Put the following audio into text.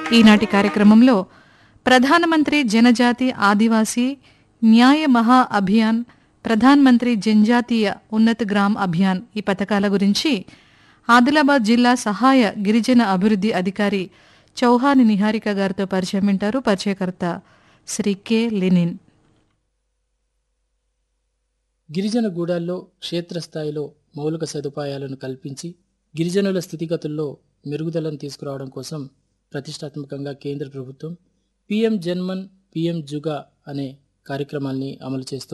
ఈనాటి కార్యక్రమంలో ప్రధానమంత్రి జనజాతి ఆదివాసీ న్యాయ మహా అభియాన్ ప్రధాన్ మంత్రి జనజాతీయ ఉన్నత గ్రామ్ అభియాన్ ఈ పథకాల గురించి ఆదిలాబాద్ జిల్లా సహాయ గిరిజన అభివృద్ధి అధికారి చౌహాని నిహారిక గారితో పరిచయం వింటారు పరిచయకర్త శ్రీ కె లెనిన్ గిరిజన గూడాల్లో క్షేత్రస్థాయిలో మౌలిక సదుపాయాలను కల్పించి గిరిజనుల స్థితిగతుల్లో మెరుగుదలను తీసుకురావడం కోసం ప్రతిష్టాత్మకంగా కేంద్ర ప్రభుత్వం పిఎం జన్మన్ పిఎం జుగా అనే కార్యక్రమాల్ని అమలు చేస్తూ